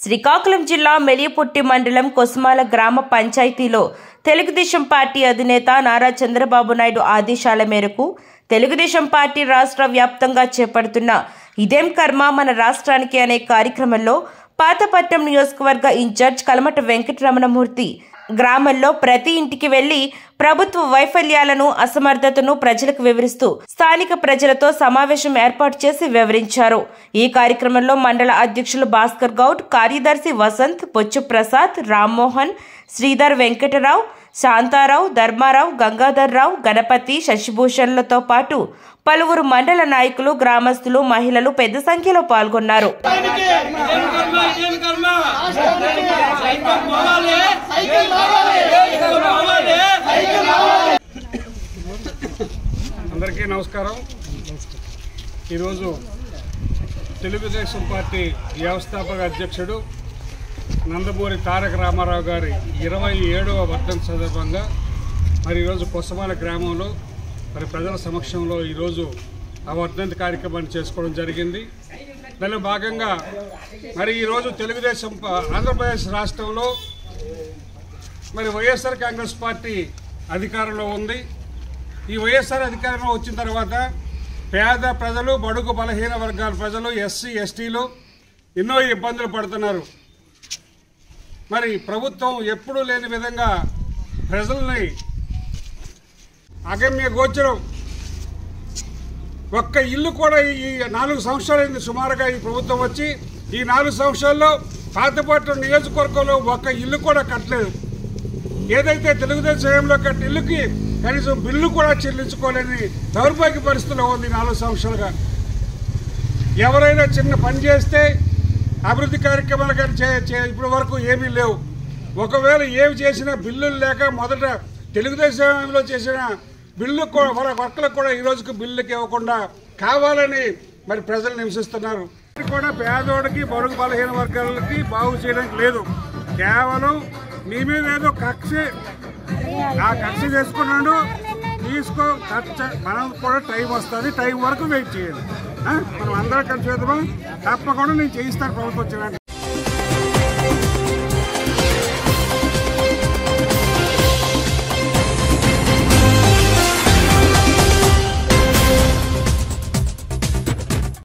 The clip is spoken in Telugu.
శ్రీకాకుళం జిల్లా మెలియపుట్టి మండలం కొస్మాల గ్రామ పంచాయతీలో తెలుగుదేశం పార్టీ అధినేత నారా చంద్రబాబు నాయుడు ఆదేశాల మేరకు తెలుగుదేశం పార్టీ రాష్ట్ర వ్యాప్తంగా చేపడుతున్న ఇదేం కర్మ మన రాష్ట్రానికి అనే కార్యక్రమంలో పాతపట్నం నియోజకవర్గ ఇన్ఛార్జ్ కలమట వెంకటరమణమూర్తి గ్రామంలో ప్రతి ఇంటికి వెళ్లి ప్రభుత్వ వైఫల్యాలను అసమర్థతను ప్రజలకు వివరిస్తూ స్థానిక ప్రజలతో సమావేశం ఏర్పాటు చేసి వివరించారు ఈ కార్యక్రమంలో మండల అధ్యక్షులు భాస్కర్ గౌడ్ కార్యదర్శి వసంత్ బొచ్చు ప్రసాద్ రామ్మోహన్ శ్రీధర్ వెంకటరావు శాంతారావు ధర్మారావు గంగాధర్రావు గణపతి శశిభూషణ్లతో పాటు పలువురు మండల నాయకులు గ్రామస్తులు మహిళలు పెద్ద సంఖ్యలో పాల్గొన్నారు ఇదేం కర్మ ఇదేం కర్మ సైకిల్ పోవాలి సైకిల్ పోవాలి అందరికీ నమస్కారం ఈరోజు తెలుగుదేశం పార్టీ వ్యవస్థాపక అధ్యక్షుడు నందమూరి తారక రామారావు గారి ఇరవై ఏడవ వర్ధంతి సందర్భంగా మరి ఈరోజు కొసమాల గ్రామంలో మరి ప్రజల సమక్షంలో ఈరోజు ఆ వర్ధంతి కార్యక్రమాన్ని చేసుకోవడం జరిగింది దానిలో భాగంగా మరి ఈరోజు తెలుగుదేశం ప- ఆంధ్రప్రదేశ్ రాష్ట్రంలో మరి వైఎస్ఆర్ కాంగ్రెస్ పార్టీ అధికారంలో ఉంది ఈ వైఎస్ఆర్ అధికారంలో వచ్చిన తర్వాత పేద ప్రజలు బడుగు బలహీన వర్గాల ప్రజలు ఎస్సీ ఎస్టీలు ఎన్నో ఇబ్బందులు పడుతున్నారు మరి ప్రభుత్వం ఎప్పుడూ లేని విధంగా ప్రజల్ని అగమ్య గోచరం ఒక్క ఇల్లు కూడా ఈ నాలుగు సంవత్సరాలైంది సుమారుగా ఈ ప్రభుత్వం వచ్చి ఈ నాలుగు సంవత్సరాల్లో పాతపట్నం నియోజకవర్గంలో ఒక్క ఇల్లు కూడా కట్టలేదు ఏదైతే తెలుగుదేశం హయాంలో కట్టిన ఇల్లుకి కనీసం బిల్లు కూడా చెల్లించుకోలేని దౌర్భాగ్య పరిస్థితిలో ఉంది నాలుగు సంవత్సరాలుగా ఎవరైనా చిన్న పని చేస్తే అభివృద్ధి కార్యక్రమాలు కానీ చే చే- ఇప్పటి వరకు ఏమీ లేవు ఒకవేళ ఏమి చేసినా బిల్లులు లేక మొదట తెలుగుదేశం హయాంలో చేసిన బిల్లు కూడా మన వర్కలకు కూడా ఈ రోజుకి బిల్లుకి ఇవ్వకుండా కావాలని మరి ప్రజలు నివసిస్తున్నారు ఇది కూడా పేదోడికి బడుగు బలహీన వర్గాలకి బాగు చేయడానికి లేదు కేవలం మీ మీద ఏదో కక్ష ఆ కక్ష చేసుకున్నాడు తీసుకో ఖర్చు మనం కూడా టైం వస్తుంది టైం వరకు వెయిట్ చేయాలి ఆ? మనం అందరం కలిసి చేద్దామా తప్పకుండా నేను చేయిస్తాను ప్రభుత్వం వచ్చిన